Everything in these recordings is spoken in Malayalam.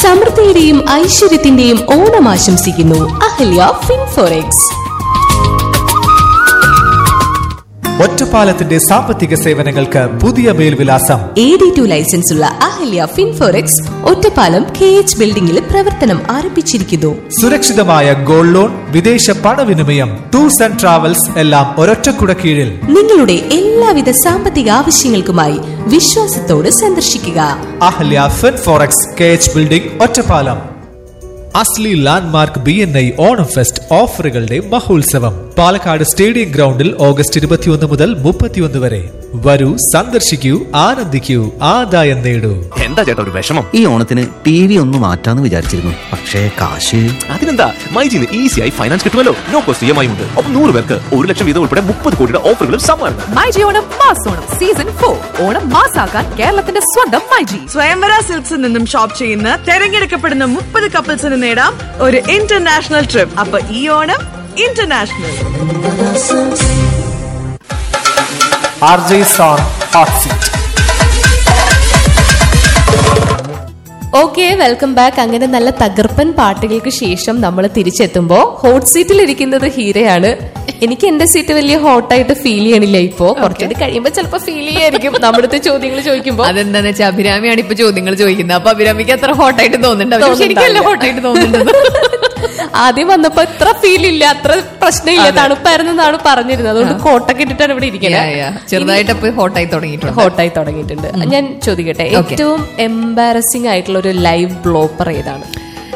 സമൃദ്ധിയുടെയും ഐശ്വര്യത്തിന്റെയും ഓണം ആശംസിക്കുന്നു അഹല്യ ഫിൻഫോറെക്സ് ഒറ്റപ്പാലത്തിന്റെ സാമ്പത്തിക സേവനങ്ങൾക്ക് പുതിയ മേൽവിലാസം എ ഡി ടു ലൈസൻസ് ഉള്ള Ahalya Finforex Ottapalam K H ബിൽഡിംഗിൽ പ്രവർത്തനം ആരംഭിച്ചിരിക്കുന്നു സുരക്ഷിതമായ ഗോൾഡ് ലോൺ വിദേശ പണവിനിമയം ടൂർസ് ആൻഡ് ട്രാവൽസ് എല്ലാം ഒരൊറ്റക്കുട കീഴിൽ നിങ്ങളുടെ എല്ലാവിധ സാമ്പത്തിക ആവശ്യങ്ങൾക്കുമായി വിശ്വാസത്തോട് സന്ദർശിക്കുക Ahalya Finforex K H building Ottapalam അസ്ലി landmark B N I Onam fest ഓഫറുകളുടെ മഹോത്സവം പാലക്കാട് സ്റ്റേഡിയം ഗ്രൗണ്ടിൽ ഓഗസ്റ്റ് ഇരുപത്തിയൊന്ന് മുതൽ മുപ്പത്തിയൊന്ന് വരെ വരൂ സന്ദർശിക്കൂ ആനന്ദിക്കൂ ആദായം നേടൂ എന്താ ചേട്ടാ ഒരു വിഷമം ഈ ഓണത്തിന് ടി വി ഒന്ന് മാറ്റാന്ന് വിചാരിച്ചിരുന്നു പക്ഷേ കാശ് അതിനെന്താ മൈജിന്ന് ഈസിയായി ഫൈനാൻസ് കിട്ടുമല്ലോ no cost E M I ഉണ്ട് ഒപ്പം നൂറ് പേർക്ക് ഒരു ലക്ഷം വീതം ഉൾപ്പെടെ മുപ്പത് കോടിയുടെ ഓഫറുകളും സമ്മാനം myG Onam mass Onam season for Onam മാസാക്കാൻ കേരളത്തിന്റെ സ്വന്തം മൈജി സ്വയംവര സിൽക്സിൽ നിന്നും ഷോപ്പ് ചെയ്യുന്ന തെരഞ്ഞെടുക്കപ്പെടുന്ന മുപ്പത് കപ്പിൾസിന് നേടാം ഒരു ഇന്റർനാഷണൽ ട്രിപ്പ് അപ്പൊ ഈ Onam international R J zone hot seat okay welcome back അങ്ങനെ നല്ല തകർപ്പൻ പാട്ടുകൾക്ക് ശേഷം നമ്മൾ തിരിച്ചെത്തുമ്പോ ഹോട്ട് സീറ്റിൽ ഇരിക്കുന്നത് ഹീരയാണ് എനിക്ക് എന്റെ സീറ്റ് വലിയ ഹോട്ടായിട്ട് ഫീൽ ചെയ്യണില്ല ഇപ്പോ കുറച്ചുകൂടി കഴിയുമ്പോ ചിലപ്പോ ഫീൽ ചെയ്യായിരിക്കും നമ്മുടെ ചോദ്യങ്ങൾ ചോദിക്കുമ്പോ അതെന്താന്ന് വെച്ചാൽ അഭിരാമിയാണ് ഇപ്പൊ ചോദ്യങ്ങൾ ചോദിക്കുന്നത് അപ്പൊ അഭിരാമിക്ക് അത്ര ഹോട്ടായിട്ട് തോന്നുന്നുണ്ട് ശരിക്കല്ല ഹോട്ടായിട്ട് തോന്നുന്നുണ്ട് ആദ്യം വന്നപ്പോ ഇത്ര ഫീൽ ഇല്ല അത്ര പ്രശ്നമില്ല തണുപ്പായിരുന്നെന്നാണ് പറഞ്ഞിരുന്നത് അതുകൊണ്ട് കോട്ടൊക്കെ ഇട്ടിട്ടാണ് ഇവിടെ Yeah, yeah. ഇരിക്കുന്നത് ചെറുതായിട്ട് ഇപ്പൊ ഹോട്ടായി തുടങ്ങിയിട്ടുണ്ട് ഹോട്ടായി തുടങ്ങിയിട്ടുണ്ട് ഞാൻ ചോദിക്കട്ടെ ഏറ്റവും എംബാരസിംഗ് ആയിട്ടുള്ള ഒരു ലൈവ് ബ്ലോപ്പർ ഏതാണ്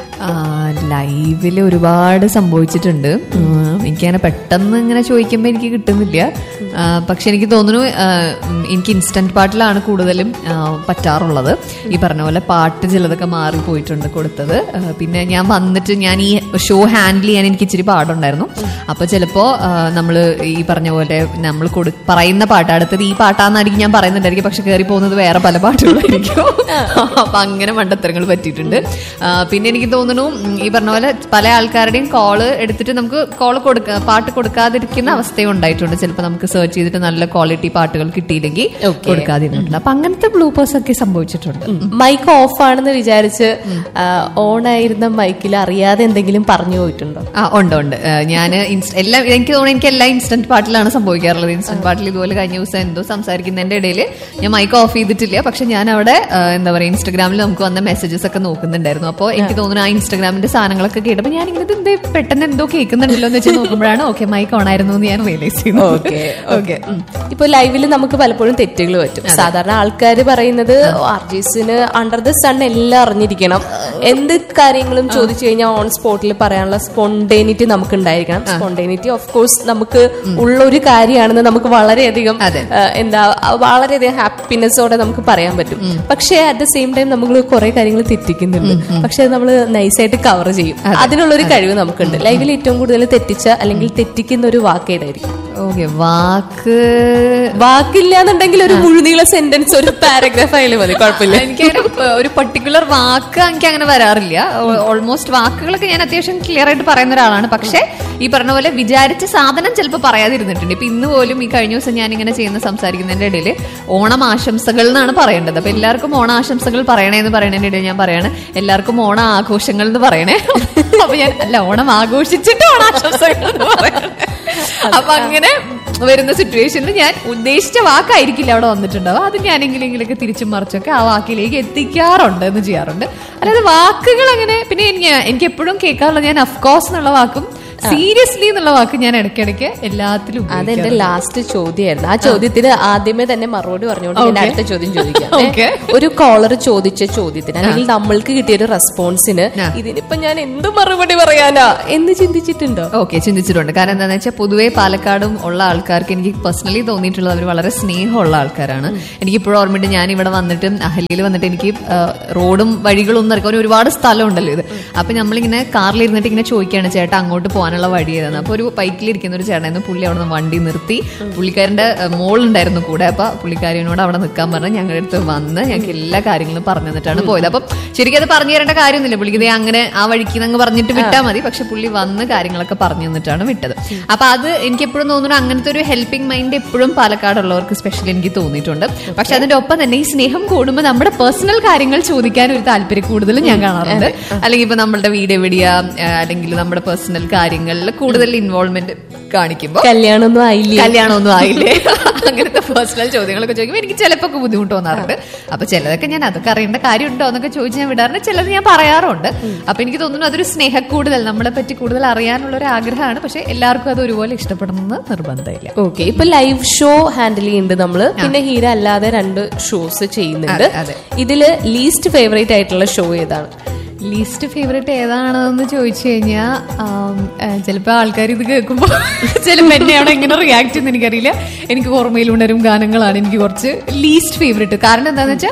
ലൈവില് ഒരുപാട് സംഭവിച്ചിട്ടുണ്ട് ഉം, എനിക്കങ്ങനെ പെട്ടെന്ന് ഇങ്ങനെ ചോദിക്കുമ്പോൾ എനിക്ക് കിട്ടുന്നില്ല ആ, പക്ഷെ എനിക്ക് തോന്നുന്നു ആ, ഉം, എനിക്ക് ഇൻസ്റ്റന്റ് പാട്ടിലാണ് കൂടുതലും ആ, പറ്റാറുള്ളത് ഈ പറഞ്ഞ പോലെ പാട്ട് ചിലതൊക്കെ മാറിപ്പോയിട്ടുണ്ട് കൊടുത്തത് ആ, പിന്നെ ഞാൻ വന്നിട്ട് ഞാൻ ഈ ഷോ ഹാൻഡിൽ ചെയ്യാൻ എനിക്ക് ഇച്ചിരി പാടുണ്ടായിരുന്നു അപ്പൊ ചിലപ്പോ നമ്മൾ ഈ പറഞ്ഞ പോലെ നമ്മൾ കൊടു പറയുന്ന പാട്ട് അടുത്തത് ഈ പാട്ടാന്നായിരിക്കും ഞാൻ പറയുന്നുണ്ടായിരിക്കും പക്ഷെ കയറി പോകുന്നത് വേറെ പല പാട്ടുകളായിരിക്കും അപ്പൊ അങ്ങനെ മണ്ടത്തരങ്ങൾ പറ്റിയിട്ടുണ്ട് ആ, പിന്നെ എനിക്ക് തോന്നുന്നു ഉം, ഈ പറഞ്ഞ പോലെ പല ആൾക്കാരുടെയും കോള് എടുത്തിട്ട് നമുക്ക് കോള് കൊടുക്ക പാട്ട് കൊടുക്കാതിരിക്കുന്ന അവസ്ഥയും ഉണ്ടായിട്ടുണ്ട് ചിലപ്പോൾ നമുക്ക് സെർച്ച് ചെയ്തിട്ട് നല്ല ക്വാളിറ്റി പാട്ടുകൾ കിട്ടിയില്ലെങ്കിൽ കൊടുക്കാതിരുന്നിട്ടുണ്ട് അപ്പൊ അങ്ങനത്തെ ബ്ലൂപ്പേഴ്സ് ഒക്കെ സംഭവിച്ചിട്ടുണ്ട് മൈക്ക് ഓഫ് ആണെന്ന് വിചാരിച്ച് ഓൺ ആയിരുന്ന മൈക്കിൽ അറിയാതെ എന്തെങ്കിലും പറഞ്ഞു പോയിട്ടുണ്ടോ ആ ഉണ്ട് ഉണ്ട് ഞാൻ എല്ലാം എനിക്ക് തോന്നുന്നു എനിക്ക് എല്ലാ ഇൻസ്റ്റന്റ് പാട്ടിലാണ് സംഭവിക്കാറുള്ളത് ഇൻസ്റ്റന്റ് പാട്ടിൽ ഇതുപോലെ കഴിഞ്ഞ ദിവസം എന്തോ സംസാരിക്കുന്നതിന്റെ ഇടയിൽ ഞാൻ മൈക്ക് ഓഫ് ചെയ്തിട്ടില്ല പക്ഷെ ഞാൻ അവിടെ ആ, എന്താ പറയുക ഇൻസ്റ്റാഗ്രാമിൽ നമുക്ക് വന്ന മെസ്സേജസ് ഒക്കെ നോക്കുന്നുണ്ടായിരുന്നു അപ്പോൾ എനിക്ക് തോന്നുന്നു ആ ഇൻസ്റ്റാഗ്രാമിന്റെ സാധനങ്ങളൊക്കെ കേട്ടപ്പോൾ ഞാൻ ഇങ്ങനെ എന്തേ പെട്ടെന്ന് എന്തോ കേൾക്കുന്നുണ്ടല്ലോ എന്ന് വെച്ച് നോക്കുമ്പോഴാണ് ഓക്കെ മൈക്ക് ഓൺ ആയിരുന്നു എന്ന് ഞാൻ റിയലൈസ് ചെയ്യുന്നു ഓക്കെ ഓക്കെ ഇപ്പൊ ലൈവിൽ നമുക്ക് പലപ്പോഴും തെറ്റുകൾ പറ്റും സാധാരണ ആൾക്കാർ പറയുന്നത് ആർജിസിന് അണ്ടർ ദ സൺ എല്ലാം അറിഞ്ഞിരിക്കണം എന്ത് കാര്യങ്ങളും ചോദിച്ചു കഴിഞ്ഞാൽ ഓൺ സ്പോട്ടിൽ പറയാനുള്ള സ്പോണ്ടേനിറ്റി നമുക്ക് ഉണ്ടായിരിക്കണം സ്പോണ്ടേനിറ്റി ഓഫ് കോഴ്സ് നമുക്ക് ഉള്ള ഒരു കാര്യമാണെന്ന് നമുക്ക് വളരെയധികം അതെ. ആ, എന്താ ആ, വളരെയധികം ഹാപ്പിനെസ്സോടെ നമുക്ക് പറയാൻ പറ്റും പക്ഷേ അറ്റ് ദ സെയിം ടൈം നമ്മൾ കുറെ കാര്യങ്ങൾ തെറ്റിക്കുന്നുണ്ട് പക്ഷെ നമ്മൾ നൈസായിട്ട് കവർ ചെയ്യും അതിനുള്ളൊരു കഴിവ് നമുക്കുണ്ട് ലൈവിൽ ഏറ്റവും കൂടുതൽ തെറ്റിച്ച അല്ലെങ്കിൽ തെറ്റിക്കുന്ന ഒരു വാക്ക് ഏതായിരിക്കും ഓക്കെ വാക്ക് വാക്കില്ല എന്നുണ്ടെങ്കിൽ ഒരു മുഴുനീള സെന്റൻസ് ഒരു പാരഗ്രാഫ് ആയാലും മതി കുഴപ്പമില്ല എനിക്ക് ഒരു പർട്ടിക്കുലർ വാക്ക് എനിക്ക് അങ്ങനെ വരാറില്ല ഓൾമോസ്റ്റ് വാക്കുകളൊക്കെ ഞാൻ അത്യാവശ്യം ക്ലിയർ ആയിട്ട് പറയുന്ന ഒരാളാണ് പക്ഷേ ഈ പറഞ്ഞ പോലെ വിചാരിച്ച സാധനം ചിലപ്പോൾ പറയാതിരുന്നിട്ടുണ്ട് ഇപ്പൊ ഇന്ന് പോലും ഈ കഴിഞ്ഞ ദിവസം ഞാൻ ഇങ്ങനെ ചെയ്യുന്ന സംസാരിക്കുന്നതിന്റെ ഇടയിൽ ഓണം ആശംസകൾ എന്നാണ് പറയേണ്ടത് അപ്പൊ എല്ലാവർക്കും ഓണ ആശംസകൾ പറയണേ എന്ന് പറയുന്നതിന്റെ ഇടയിൽ ഞാൻ പറയാണ് എല്ലാവർക്കും ഓണ ആഘോഷങ്ങൾ എന്ന് പറയണേ അപ്പൊ ഞാൻ അല്ല ഓണം ആഘോഷിച്ചിട്ട് ഓണാശംസകൾ എന്ന് പറയണേ അപ്പൊ അങ്ങനെ വരുന്ന സിറ്റുവേഷനിൽ ഞാൻ ഉദ്ദേശിച്ച വാക്കായിരിക്കില്ല അവിടെ വന്നിട്ടുണ്ടാവും അത് ഞാൻ എങ്കിലെങ്കിലൊക്കെ തിരിച്ചും മറിച്ചൊക്കെ ആ വാക്കിലേക്ക് എത്തിക്കാറുണ്ട് എന്ന് ചെയ്യാറുണ്ട് അല്ലാതെ വാക്കുകൾ അങ്ങനെ പിന്നെ എനിക്ക് എനിക്ക് എപ്പോഴും കേൾക്കാറുള്ള ഞാൻ അഫ്കോഴ്സ് എന്നുള്ള വാക്കും സീരിയസ്ലി എന്നുള്ള വാക്ക് ഞാൻ ഇടയ്ക്കിടയ്ക്ക് എല്ലാത്തിലും അതെന്റെ ഉപയോഗിക്കാറുണ്ട്. ലാസ്റ്റ് ചോദ്യമായിരുന്നു ആ ചോദ്യത്തിന് ആദ്യമേ തന്നെ മറുപടി പറഞ്ഞുകൊണ്ട് ഞാൻ Okay. അടുത്ത ചോദ്യം ചോദിക്കാം Okay. ഏ, ഒരു കോളർ ചോദിച്ച ചോദ്യത്തിന് അല്ലെങ്കിൽ നമ്മൾക്ക് കിട്ടിയ ഒരു റെസ്പോൺസിന് ആ. ഇതിനിപ്പോ ഞാൻ എന്ത് മറുപടി പറയാനാ എന്ന് ചിന്തിച്ചിട്ടുണ്ടോ ഓക്കെ ചിന്തിച്ചിട്ടുണ്ട് കാരണം എന്താണെന്ന് വെച്ചാൽ പൊതുവേ പാലക്കാടും ഉള്ള ആൾക്കാർക്ക് എനിക്ക് പേഴ്സണലി തോന്നിയിട്ടുള്ളത് അവർ വളരെ സ്നേഹമുള്ള ആൾക്കാരാണ് എനിക്ക് ഇപ്പോഴും ഓർമ്മയുണ്ട് ഞാൻ ഇവിടെ വന്നിട്ട് അഹല്യയിൽ വന്നിട്ട് എനിക്ക് ആ, റോഡും വഴികളും ഒന്നും ഇറക്കാൻ ഒരുപാട് സ്ഥലം ഉണ്ടല്ലോ ഇത് അപ്പൊ നമ്മളിങ്ങനെ കാറിൽ ഇരുന്നിട്ട് ഇങ്ങനെ ചോദിക്കുകയാണ് ചേട്ടാ അങ്ങോട്ട് പോകാൻ പോകാനുള്ള വഴി ഏതാണ് അപ്പൊ ഒരു ബൈക്കിലിരിക്കുന്ന ഒരു ചേട്ടനായിരുന്നു പുള്ളി അവിടെ നിന്ന് വണ്ടി നിർത്തി പുള്ളിക്കാരന്റെ ഏഹ്, മോളുണ്ടായിരുന്നു കൂടെ അപ്പൊ പുള്ളിക്കാരിനോട് അവിടെ നിൽക്കാൻ പറഞ്ഞ് ഞങ്ങളുടെ അടുത്ത് വന്ന് ഞങ്ങൾക്ക് എല്ലാ കാര്യങ്ങളും പറഞ്ഞു തന്നിട്ടാണ് പോയത് അപ്പം ശരിക്കും അത് പറഞ്ഞു തരേണ്ട കാര്യമൊന്നുമില്ല പുള്ളിക്ക് ദേ അങ്ങനെ ആ വഴിക്ക് അങ്ങ് പറഞ്ഞിട്ട് വിട്ടാൽ മതി പക്ഷെ പുള്ളി വന്ന് കാര്യങ്ങളൊക്കെ പറഞ്ഞു തന്നിട്ടാണ് വിട്ടത് അപ്പൊ അത് എനിക്ക് എപ്പോഴും തോന്നുന്നു അങ്ങനത്തെ ഒരു ഹെൽപ്പിംഗ് മൈൻഡ് എപ്പോഴും പാലക്കാടുള്ളവർക്ക് സ്പെഷ്യലി എനിക്ക് തോന്നിയിട്ടുണ്ട് പക്ഷെ അതിന്റെ ഒപ്പം തന്നെ ഈ സ്നേഹം കൂടുമ്പോൾ നമ്മുടെ പേഴ്സണൽ കാര്യങ്ങൾ ചോദിക്കാൻ ഒരു താല്പര്യം കൂടുതൽ ഞാൻ കാണാറുണ്ട് അല്ലെങ്കിൽ ഇപ്പൊ നമ്മളുടെ വീട് എവിടെയാ ആ, അല്ലെങ്കിൽ നമ്മുടെ പേഴ്സണൽ കാര്യങ്ങളിൽ കൂടുതൽ ഇൻവോൾവ്മെന്റ് കാണിക്കുമ്പോൾ കല്യാണമൊന്നും ആയില്ലേ കല്യാണമൊന്നും ആയില്ലേ അങ്ങനത്തെ പേഴ്സണൽ ചോദ്യങ്ങളൊക്കെ ചോദിക്കുമ്പോൾ എനിക്ക് ചിലപ്പോൾ ബുദ്ധിമുട്ട് തോന്നാറുണ്ട് അപ്പൊ ചിലതൊക്കെ ഞാൻ അതൊക്കെ അറിയേണ്ട കാര്യമുണ്ടോ എന്നൊക്കെ ചോദിച്ച് ഞാൻ വിടാറുണ്ട് ചിലത് ഞാൻ പറയാറുണ്ട് അപ്പൊ എനിക്ക് തോന്നുന്നു അതൊരു സ്നേഹക്കൂടുതൽ നമ്മളെ പറ്റി കൂടുതൽ അറിയാനുള്ള ഒരു ആഗ്രഹമാണ് പക്ഷെ എല്ലാവർക്കും അത് ഒരുപോലെ ഇഷ്ടപ്പെടണമെന്ന് നിർബന്ധമില്ല ഓക്കെ ഇപ്പൊ ലൈവ് ഷോ ഹാൻഡിൽ ചെയ്യുന്നുണ്ട് നമ്മള് പിന്നെ ഹീര അല്ലാതെ രണ്ട് ഷോസ് ചെയ്യുന്നുണ്ട് അതെ, അതെ. ഇതില് ലീസ്റ്റ് ഫേവറേറ്റ് ആയിട്ടുള്ള ഷോ ഏതാണ് ലീസ്റ്റ് ഫേവറേറ്റ് ഏതാണെന്ന് ചോദിച്ചു കഴിഞ്ഞാൽ ചിലപ്പോൾ ആൾക്കാർ ഇത് കേൾക്കുമ്പോൾ ചിലപ്പോൾ എന്നെ അവിടെ എങ്ങനെ റിയാക്ട് ചെയ്യുന്ന എനിക്കറിയില്ല എനിക്ക് ഓർമ്മയിൽ ഉണരും ഗാനങ്ങളാണ് എനിക്ക് കുറച്ച് ലീസ്റ്റ് ഫേവറേറ്റ് കാരണം എന്താണെന്ന് വെച്ചാൽ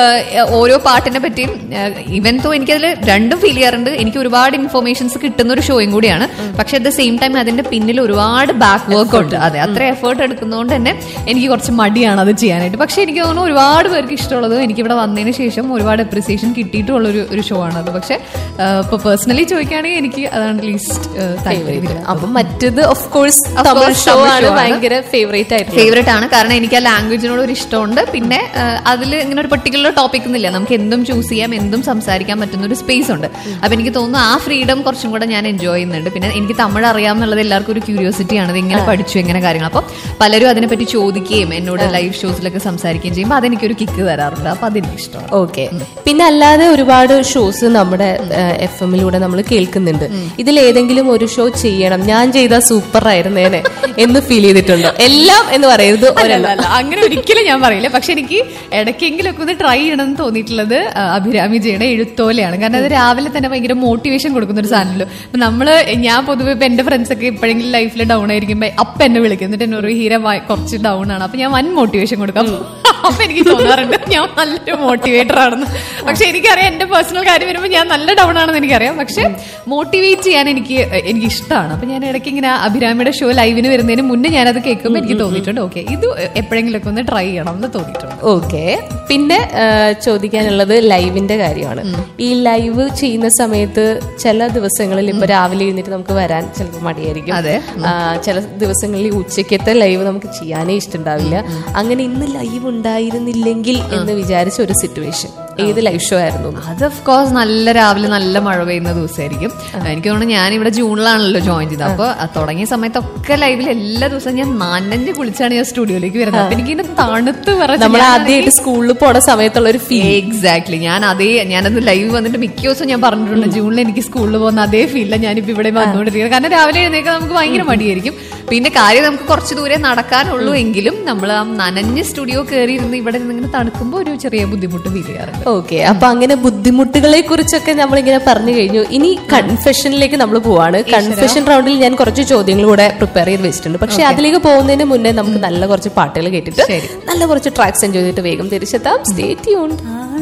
ഓരോ പാട്ടിനെ പറ്റിയും ഇവൻ തോ എനിക്കതിൽ രണ്ടും ഫീൽ ചെയ്യാറുണ്ട് എനിക്ക് ഒരുപാട് ഇൻഫർമേഷൻസ് കിട്ടുന്ന ഒരു ഷോയും കൂടിയാണ് പക്ഷെ അറ്റ് ദ സെയിം ടൈം അതിന്റെ പിന്നിൽ ഒരുപാട് ബാക്ക് വർക്ക് ഉണ്ട് അതെ അത്ര എഫേർട്ട് എടുക്കുന്നതുകൊണ്ട് തന്നെ എനിക്ക് കുറച്ച് മടിയാണ് അത് ചെയ്യാനായിട്ട് പക്ഷെ എനിക്ക് തോന്നുന്നു ഒരുപാട് പേർക്ക് ഇഷ്ടമുള്ളത് എനിക്ക് ഇവിടെ വന്നതിന് ശേഷം ഒരുപാട് അപ്രിസിയേഷൻ കിട്ടിയിട്ടുള്ള ഒരു ഒരു ഷോ ആണ് അത് പക്ഷെ ഇപ്പൊ പേഴ്സണലി ചോദിക്കുകയാണെങ്കിൽ എനിക്ക് അതാണ് ലീസ്റ്റ് താല്പര്യം അപ്പൊ മറ്റേത് of course Of Tamil course, show Tamil ആണ് show ആണ്. ഭയങ്കര ഫേവറേറ്റ് ആയിട്ടുള്ളത് ഫേവറേറ്റ് ആണ് കാരണം എനിക്ക് ആ ലാംഗ്വേജിനോട് ഒരു ഇഷ്ടമുണ്ട് പിന്നെ അതിൽ ഇങ്ങനെ ഒരു പെർട്ടിക്കുലർ ടോപ്പിക് ഒന്നുമില്ല നമുക്ക് എന്തും ചൂസ് ചെയ്യാം എന്തും സംസാരിക്കാൻ പറ്റുന്ന ഒരു സ്പേസ് ഉണ്ട് അപ്പൊ എനിക്ക് തോന്നുന്നു ആ ഫ്രീഡം കുറച്ചും കൂടെ ഞാൻ എൻജോയ് ചെയ്യുന്നുണ്ട് പിന്നെ എനിക്ക് തമിഴ് അറിയാമെന്നുള്ളത് എല്ലാവർക്കും ഒരു ക്യൂരിയോസിറ്റി ആണ് ഇത് എങ്ങനെ പഠിച്ചു എങ്ങനെ കാര്യങ്ങൾ അപ്പം പലരും അതിനെപ്പറ്റി ചോദിക്കുകയും എന്നോട് ലൈവ് ഷോസിലൊക്കെ സംസാരിക്കുകയും ചെയ്യുമ്പോൾ അതെനിക്കൊരു കിക്ക് തരാറുണ്ട് അപ്പൊ അതെനിക്ക് ഇഷ്ടമാണ് ഓക്കെ പിന്നെ അല്ലാതെ ഒരുപാട് ഷോസ് നമ്മുടെ എഫ് എമ്മിലൂടെ നമ്മൾ കേൾക്കുന്നുണ്ട് ഇതിൽ ഏതെങ്കിലും ഒരു ഷോ ചെയ്യണം ഞാൻ ചെയ്ത സൂപ്പർ ആയിരുന്നേനെ എന്ന് ഫീൽ ചെയ്തിട്ടുണ്ടോ എല്ലാം എന്ന് പറയരുത് അല്ല, ഒരെണ്ണം അല്ല, അങ്ങനെ ഒരിക്കലും ഞാൻ പറയില്ല പക്ഷെ എനിക്ക് ഇടയ്ക്കെങ്കിലും ഒക്കെ ഒന്ന് ട്രൈ ചെയ്യണം എന്ന് തോന്നിയിട്ടുള്ളത് ആ, അഭിരാമി ജയുടെ എഴുത്തോലെയാണ് കാരണം അത് രാവിലെ തന്നെ ഭയങ്കര മോട്ടിവേഷൻ കൊടുക്കുന്ന ഒരു സാധനമല്ലോ അപ്പൊ നമ്മള് ഞാൻ പൊതുവെ ഇപ്പൊ എന്റെ ഫ്രണ്ട്സ് ഒക്കെ എപ്പോഴെങ്കിലും ലൈഫിൽ ഡൗൺ ആയിരിക്കുമ്പോ അപ്പ എന്നെ വിളിക്കും എന്നിട്ട് എന്നെ ഒരു ഹീര കുറച്ച് ഡൗൺ ആണ് അപ്പൊ ഞാൻ വൻ മോട്ടിവേഷൻ കൊടുക്കാം അപ്പൊ എനിക്ക് തോന്നാറുണ്ട് ഞാൻ നല്ലൊരു മോട്ടിവേറ്റർ ആണെന്ന് പക്ഷെ എനിക്കറിയാം എന്റെ പേഴ്സണൽ കാര്യം വരുമ്പോൾ ഞാൻ നല്ല ഡൗൺ ആണെന്ന് എനിക്കറിയാം പക്ഷെ മോട്ടിവേറ്റ് ചെയ്യാൻ എനിക്ക് എനിക്ക് ഇഷ്ടമാണ് അപ്പൊ ഞാൻ ഇടയ്ക്ക് ഇങ്ങനെ അഭിരാമിയുടെ ഷോ ലൈവിന് വരുന്നതിന് മുന്നേ ഞാനത് കേൾക്കുമ്പോൾ എനിക്ക് തോന്നിയിട്ടുണ്ട് ഓക്കെ ഇത് എപ്പോഴെങ്കിലൊക്കെ ഒന്ന് ട്രൈ ചെയ്യണം എന്ന് തോന്നിയിട്ടുണ്ട് ഓക്കെ പിന്നെ ആ, ചോദിക്കാനുള്ളത് ലൈവിന്റെ കാര്യമാണ് ഈ ലൈവ് ചെയ്യുന്ന സമയത്ത് ചില ദിവസങ്ങളിൽ ഇപ്പൊ രാവിലെ എഴുന്നേറ്റ് നമുക്ക് വരാൻ ചിലപ്പോൾ മടിയായിരിക്കും അതെ. ആ, ചില ദിവസങ്ങളിൽ ഉച്ചക്കത്തെ ലൈവ് നമുക്ക് ചെയ്യാനേ ഇഷ്ടമുണ്ടാവില്ല അങ്ങനെ ഇന്ന് ലൈവ് ഉണ്ടായിരുന്നില്ലെങ്കിൽ എന്ന് വിചാരിച്ച ഒരു സിറ്റുവേഷൻ ഏത് ലൈവ് ഷോ ആയിരുന്നു അത് ഓഫ് കോഴ്സ് നല്ല രാവിലെ നല്ല മഴ പെയ്യുന്ന ദിവസമായിരിക്കും എനിക്ക് തോന്നുന്നു ഞാൻ ഇവിടെ ജൂണിലാണല്ലോ ജോയിൻ ചെയ്തത് അപ്പൊ ആ തുടങ്ങിയ സമയത്തൊക്കെ ലൈവിൽ എല്ലാ ദിവസവും ഞാൻ നനഞ്ഞ് കുളിച്ചാണ് ഞാൻ സ്റ്റുഡിയോയിലേക്ക് വരുന്നത് അപ്പൊ എനിക്ക് ഇങ്ങനെ തണുത്ത് വിറച്ച് നമ്മൾ ഞാനാണെങ്കിൽ- ആദ്യമായിട്ട് സ്കൂളിൽ പോണ സമയത്തുള്ള ഒരു ഫീൽ എക്സാക്ട്ലി ഞാൻ അതേ ഞാനത് ലൈവ് വന്നിട്ട് മിക്ക ദിവസവും ഞാൻ പറഞ്ഞിട്ടുണ്ട് ജൂണിൽ എനിക്ക് സ്കൂളിൽ പോകുന്ന അതേ ഫീലില്ല ഞാനിപ്പോ ഇവിടെ വന്നുകൊണ്ടിരിക്കുന്നത് കാരണം രാവിലെ എഴുന്നേക്കാൻ നമുക്ക് ഭയങ്കര മടിയായിരിക്കും പിന്നെ കാര്യം നമുക്ക് കുറച്ച് ദൂരെ നടക്കാനുള്ളൂ എങ്കിലും നമ്മൾ ആ നനഞ്ഞ് സ്റ്റുഡിയോ കയറി ഇരുന്ന് ഇവിടെ നിന്ന് ഇങ്ങനെ തണുക്കുമ്പോൾ ഒരു ചെറിയ ബുദ്ധിമുട്ട് ഫീൽ ചെയ്യാറുണ്ട് ഓക്കെ അപ്പൊ അങ്ങനെ ബുദ്ധിമുട്ടുകളെ കുറിച്ചൊക്കെ നമ്മൾ ഇങ്ങനെ പറഞ്ഞു കഴിഞ്ഞു ഇനി കൺഫെഷനിലേക്ക് നമ്മൾ പോവാണ് കൺഫെഷൻ റൗണ്ടിൽ ഞാൻ കുറച്ച് ചോദ്യങ്ങൾ കൂടെ പ്രിപ്പയർ ചെയ്ത് വെച്ചിട്ടുണ്ട് പക്ഷെ അതിലേക്ക് പോകുന്നതിന് മുന്നേ നമുക്ക് നല്ല കുറച്ച് പാട്ടുകൾ കേട്ടിട്ട് നല്ല കുറച്ച് ട്രാക്സ് എൻജോയ് ചെയ്തിട്ട് വേഗം തിരിച്ചെത്താം സ്റ്റേ ട്യൂൺ